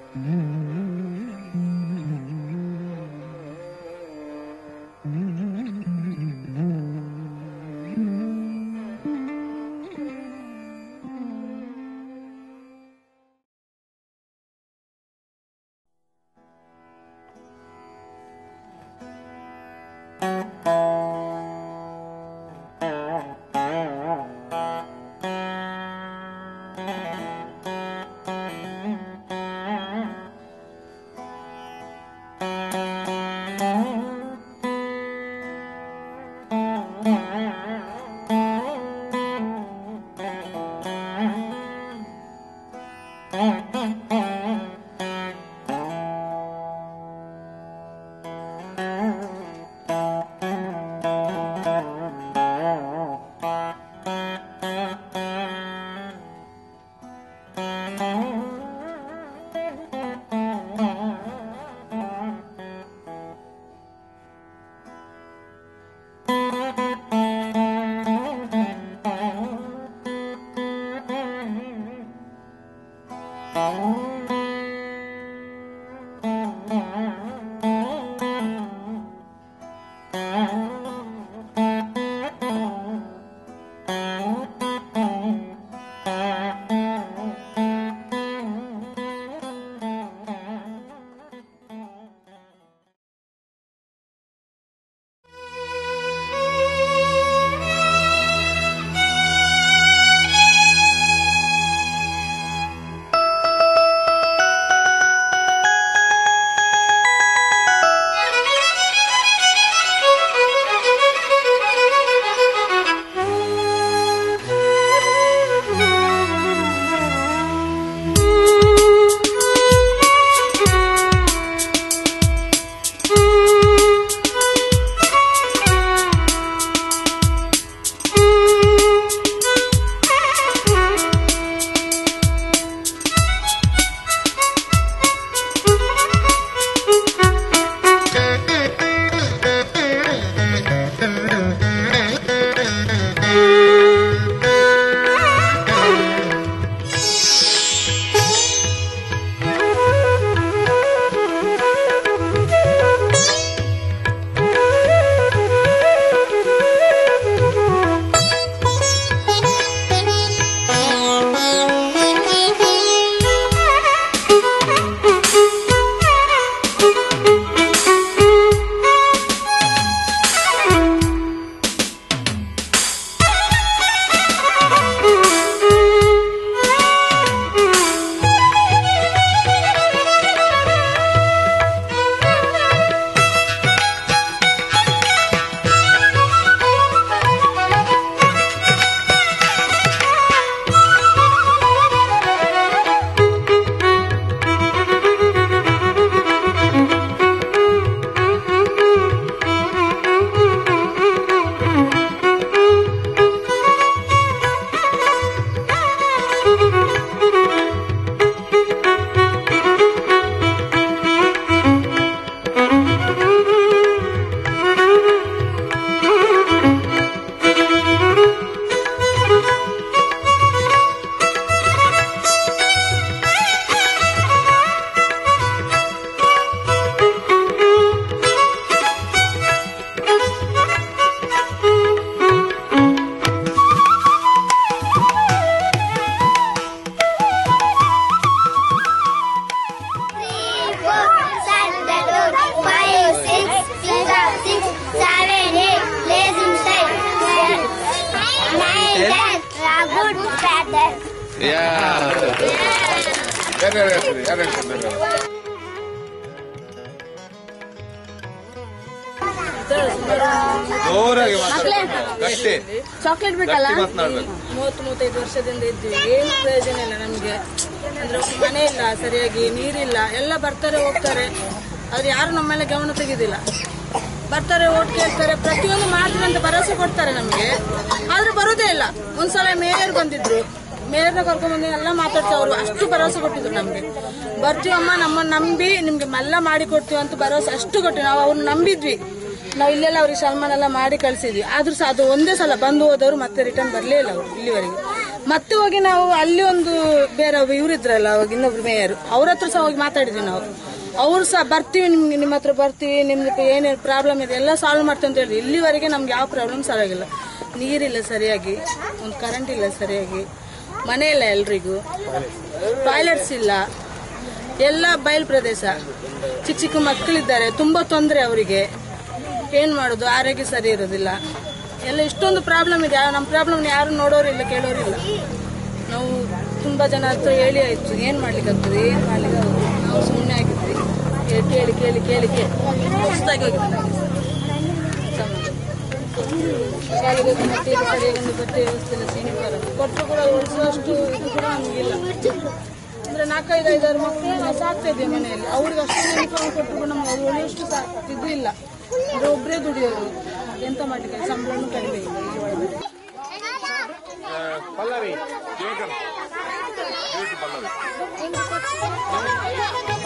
Yeah. ಯಾರು ಹೇಳ್ತಾರೆ ಯಾರು ಹೇಳ್ತಾರೆ ಜೋರಾಗಿ ಮಾತಾಡ್ಬೇಕು ಗಟ್ಟಿ ಚಾಕ್ಲೇಟ್ ಬೇಕಲ್ಲ ಗಟ್ಟಿ ಮಾತನಾಡ್ಬೇಕು ಮೂವತ್ತು ಮೂವತ್ತೈದು ವರ್ಷದಿಂದ ಇದ್ವಿ ಏನು ಪ್ರಯೋಜನ ಇಲ್ಲ ನಮಗೆ ಅಂದ್ರೆ ಮನೆ ಇಲ್ಲ ಸರಿಯಾಗಿ ನೀರಿಲ್ಲ ಎಲ್ಲ ಬರ್ತಾರೆ ಹೋಗ್ತಾರೆ ಆದ್ರೆ ಯಾರು ನಮ್ಮ ಮೇಲೆ ಗಮನ ತೆಗೆದಿಲ್ಲ ಬರ್ತಾರೆ ಓಟ್ ಕೇಳ್ತಾರೆ ಪ್ರತಿಯೊಂದು ಮಾಡ್ತೀವಿ ಅಂತ ಭರವಸೆ ಕೊಡ್ತಾರೆ ನಮಗೆ ಆದ್ರೂ ಬರೋದೇ ಇಲ್ಲ ಒಂದ್ಸಲ ಮೇಯರ್ ಬಂದಿದ್ರು ಮೇಯರ್ನ ಕರ್ಕೊಂಡ್ ಬಂದು ಎಲ್ಲ ಮಾತಾಡ್ತಾ ಅವರು ಅಷ್ಟು ಭರವಸೆ ಕೊಟ್ಟಿದ್ರು ನಮ್ಗೆ ಬರ್ತೀವಮ್ಮ ನಮ್ಮನ್ನ ನಂಬಿ ನಿಮ್ಗೆ ಎಲ್ಲ ಮಾಡಿ ಕೊಡ್ತೀವಿ ಅಂತ ಭರವಸೆ ಅಷ್ಟು ಕೊಟ್ಟು ನಾವು ಅವ್ರನ್ನ ನಂಬಿದ್ವಿ ನಾವು ಇಲ್ಲೆಲ್ಲ ಅವ್ರಿಗೆ ಸನ್ಮಾನ ಎಲ್ಲ ಮಾಡಿ ಕಳ್ಸಿದ್ವಿ ಆದ್ರೂ ಸಹ ಅದು ಒಂದೇ ಸಲ ಬಂದು ಹೋದವರು ಮತ್ತೆ ರಿಟರ್ನ್ ಬರಲೇ ಇಲ್ಲ ಅವರು ಇಲ್ಲಿವರೆಗೆ ಮತ್ತೆ ಹೋಗಿ ನಾವು ಅಲ್ಲಿ ಒಂದು ಬೇರೆ ಇವರಿದ್ರಲ್ಲ ಅವಾಗ ಇನ್ನೊಬ್ರು ಮೇಯರ್ ಅವ್ರ ಹತ್ರ ಸಹ ಹೋಗಿ ಮಾತಾಡಿದ್ವಿ ನಾವು ಅವ್ರು ಸಹ ಬರ್ತೀವಿ ನಿಮ್ಗೆ ನಿಮ್ಮ ಹತ್ರ ಬರ್ತೀವಿ ನಿಮ್ಗೆ ಏನೇನು ಪ್ರಾಬ್ಲಮ್ ಇದೆ ಎಲ್ಲ ಸಾಲ್ವ್ ಮಾಡ್ತೀವಿ ಅಂತ ಹೇಳಿದ್ವಿ ಇಲ್ಲಿವರೆಗೆ ನಮ್ಗೆ ಯಾವ ಪ್ರಾಬ್ಲಮ್ ಸಾಲ್ವ್ ಆಗಿಲ್ಲ ನೀರಿಲ್ಲ ಸರಿಯಾಗಿ ಒಂದು ಕರೆಂಟ್ ಇಲ್ಲ ಸರಿಯಾಗಿ ಮನೆ ಇಲ್ಲ ಎಲ್ರಿಗೂ ಟಾಯ್ಲೆಟ್ಸ್ ಇಲ್ಲ ಎಲ್ಲ ಬಯಲು ಪ್ರದೇಶ ಚಿಕ್ಕ ಚಿಕ್ಕ ಮಕ್ಕಳಿದ್ದಾರೆ ತುಂಬಾ ತೊಂದರೆ ಅವರಿಗೆ ಏನ್ ಮಾಡೋದು ಆರೋಗ್ಯ ಸರಿ ಇರೋದಿಲ್ಲ ಎಲ್ಲ ಇಷ್ಟೊಂದು ಪ್ರಾಬ್ಲಮ್ ಇದೆ ನಮ್ಮ ಪ್ರಾಬ್ಲಮ್ ಯಾರು ನೋಡೋರಿಲ್ಲ ಕೇಳೋರಿಲ್ಲ ನಾವು ತುಂಬಾ ಜನ ಹತ್ರ ಹೇಳಿ ಆಯ್ತು ಏನ್ ಮಾಡ್ಲಿಕ್ಕೆ ಆಗ್ತದೆ ಏನ್ ಮಾಡ್ಲಿಕ್ಕೆ ಆಗುದು ನಾವು ಸುಮ್ಮನೆ ಆಗಿದ್ವಿ ಕೇ- ಕೇಳಿ ಕೇಳಿ ಕೇಳಿ ಕೇಳಿ ಹೊಸ್ದಾಗಿ ಹೋಗಿದೆ ನಮ್ಗೆ ಸಮಾಜ. ಶಾಲೆಗೆ ಮತ್ತೆ ಇದು ಸರಿಯಾಗಿ ಒಂದು ಬಟ್ಟೆ ವ್ಯವಸ್ಥೆ ಇಲ್ಲ ಸೀನಿವಾರ ಕೊಟ್ಟರು ಕೂಡ ಉಳಿಸುವಷ್ಟು ಇದು ಕೂಡ ನಮಗಿಲ್ಲ ಅಂದ್ರೆ ನಾಲ್ಕೈದು ಐದಾರು ಮಕ್ಕಳು ನಾವು ಸಾಕ್ತಾ ಇದ್ದೀವಿ ಮನೆಯಲ್ಲಿ ಅವ್ರಿಗೆ ಅಷ್ಟು ಯೂನಿಫಾರ್ಮ್ ಕೊಟ್ಟರು ಕೂಡ ನಮ್ಗೆ ಅದು ಉಳಿಯಷ್ಟು ಸಾ ಇದು ಇಲ್ಲ ಅಂದ್ರೆ ಒಬ್ಬರೇ ದುಡಿಯೋರು ಎಂತ ಮಾಡ್ಲಿಕ್ಕೆ ಸಂಬಳನೂ ಕಡಿಮೆ ಇದೆ ಈ ಒಳಗೆ ಪಲ್ಲವಿ ಪಲ್ಲವಿ